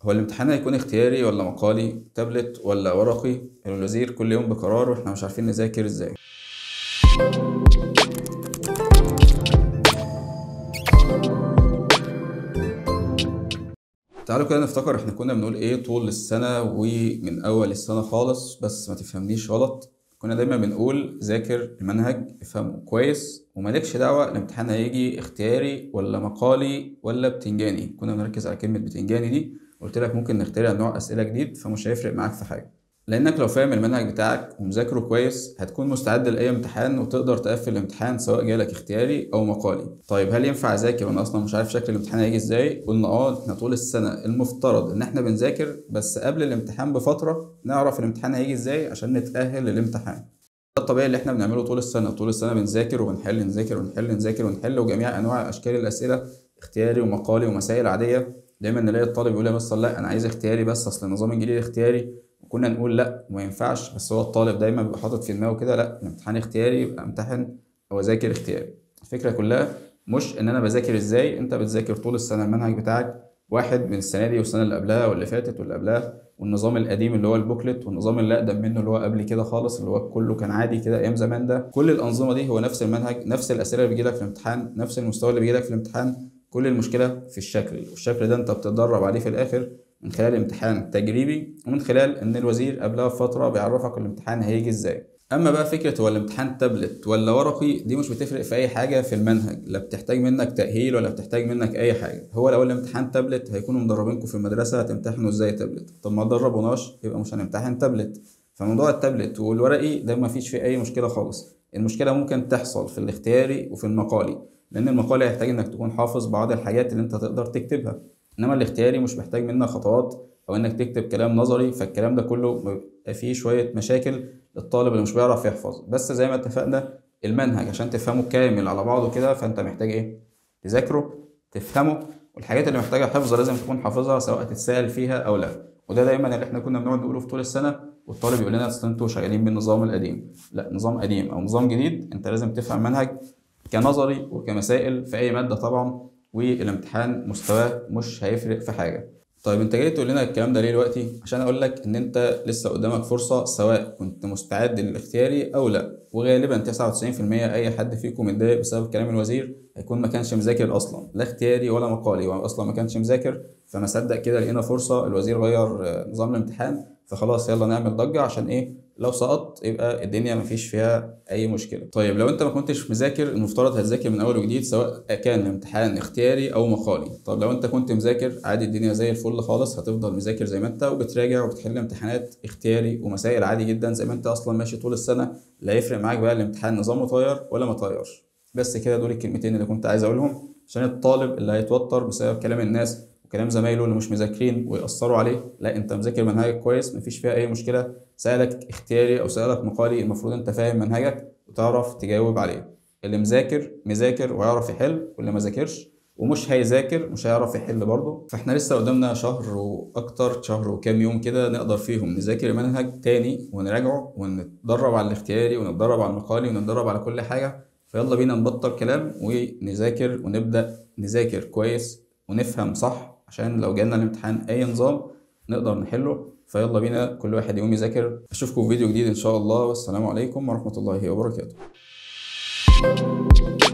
هو الامتحان هيكون اختياري ولا مقالي تابلت ولا ورقي الوزير كل يوم بقرار واحنا مش عارفين نذاكر ازاي تعالوا كده نفتكر احنا كنا بنقول ايه طول السنة ومن اول السنة خالص بس ما تفهمنيش غلط كنا دايما بنقول ذاكر المنهج افهمه كويس ومالكش دعوة الامتحان هيجي اختياري ولا مقالي ولا بتنجاني كنا بنركز على كلمة بتنجاني دي قلت لك ممكن نخترع نوع أسئلة جديد فمش هيفرق معاك في حاجة لأنك لو فاهم المنهج بتاعك ومذاكره كويس هتكون مستعد لأي امتحان وتقدر تقفل الامتحان سواء جالك اختياري أو مقالي طيب هل ينفع أذاكر وأنا أصلا مش عارف شكل الامتحان هيجي إزاي؟ قلنا آه إحنا طول السنة المفترض إن إحنا بنذاكر بس قبل الامتحان بفترة نعرف الامتحان هيجي إزاي عشان نتأهل للامتحان ده الطبيعي اللي احنا بنعمله طول السنه طول السنه بنذاكر وبنحل نذاكر ونحل نذاكر ونحل وجميع انواع اشكال الاسئله اختياري ومقالي ومسائل عاديه دايما نلاقي الطالب يقول يا مستر لا انا عايز اختياري بس اصل النظام الجديد اختياري وكنا نقول لا ما ينفعش بس هو الطالب دايما بيبقى حاطط في دماغه كده لا الامتحان اختياري يبقى امتحن او اذاكر اختياري الفكره كلها مش ان انا بذاكر ازاي انت بتذاكر طول السنه المنهج بتاعك واحد من السنه دي والسنه اللي قبلها واللي فاتت واللي قبلها والنظام القديم اللي هو البوكلت والنظام اللي اقدم منه اللي هو قبل كده خالص اللي هو كله كان عادي كده ايام زمان ده كل الانظمه دي هو نفس المنهج نفس الاسئله اللي بيجيلك في الامتحان نفس المستوى اللي بيجيلك في الامتحان كل المشكله في الشكل والشكل ده انت بتتدرب عليه في الاخر من خلال امتحان تجريبي ومن خلال ان الوزير قبلها بفتره بيعرفك الامتحان هيجي ازاي اما بقى فكره هو الامتحان تابلت ولا ورقي دي مش بتفرق في اي حاجه في المنهج لا بتحتاج منك تاهيل ولا بتحتاج منك اي حاجه هو لو الامتحان تابلت هيكونوا مدربينكم في المدرسه هتمتحنوا ازاي تابلت طب ما دربوناش يبقى مش هنمتحن تابلت فموضوع التابلت والورقي ده ما فيش فيه اي مشكله خالص المشكله ممكن تحصل في الاختياري وفي المقالي لان المقالي هيحتاج انك تكون حافظ بعض الحاجات اللي انت تقدر تكتبها انما الاختياري مش محتاج منك خطوات او انك تكتب كلام نظري فالكلام ده كله بيبقى فيه شويه مشاكل للطالب اللي مش بيعرف يحفظ بس زي ما اتفقنا المنهج عشان تفهمه كامل على بعضه كده فانت محتاج ايه تذاكره تفهمه والحاجات اللي محتاجه حفظ لازم تكون حافظها سواء تتسال فيها او لا وده دايما اللي احنا كنا بنقعد نقوله في طول السنه والطالب يقول لنا اصل انتوا شغالين بالنظام القديم لا نظام قديم او نظام جديد انت لازم تفهم منهج كنظري وكمسائل في اي ماده طبعا والامتحان مستواه مش هيفرق في حاجه طيب انت جاي تقول لنا الكلام ده ليه دلوقتي عشان اقول لك ان انت لسه قدامك فرصه سواء كنت مستعد للاختياري او لا وغالبا 99% اي حد فيكم متضايق بسبب كلام الوزير هيكون ما كانش مذاكر اصلا لا اختياري ولا مقالي واصلا ما كانش مذاكر فما صدق كده لقينا فرصه الوزير غير نظام الامتحان فخلاص يلا نعمل ضجه عشان ايه لو سقطت يبقى الدنيا مفيش فيها اي مشكله طيب لو انت ما كنتش مذاكر المفترض هتذاكر من اول وجديد سواء كان الامتحان اختياري او مقالي طب لو انت كنت مذاكر عادي الدنيا زي الفل خالص هتفضل مذاكر زي ما انت وبتراجع وبتحل امتحانات اختياري ومسائل عادي جدا زي ما انت اصلا ماشي طول السنه لا يفرق معاك بقى الامتحان نظام مطير ولا ما طيرش بس كده دول الكلمتين اللي كنت عايز اقولهم عشان الطالب اللي هيتوتر بسبب كلام الناس وكلام زمايله اللي مش مذاكرين ويأثروا عليه لا انت مذاكر منهجك كويس مفيش فيها اي مشكله سألك اختياري او سألك مقالي المفروض انت فاهم منهجك وتعرف تجاوب عليه اللي مذاكر مذاكر ويعرف يحل واللي ما ذاكرش ومش هيذاكر مش هيعرف يحل برضه فاحنا لسه قدامنا شهر واكتر شهر وكام يوم كده نقدر فيهم نذاكر المنهج تاني ونراجعه ونتدرب على الاختياري ونتدرب على المقالي ونتدرب على كل حاجه فيلا بينا نبطل كلام ونذاكر ونبدا نذاكر كويس ونفهم صح عشان لو جالنا الامتحان اي نظام نقدر نحله فيلا بينا كل واحد يقوم يذاكر اشوفكم في فيديو جديد ان شاء الله والسلام عليكم ورحمه الله وبركاته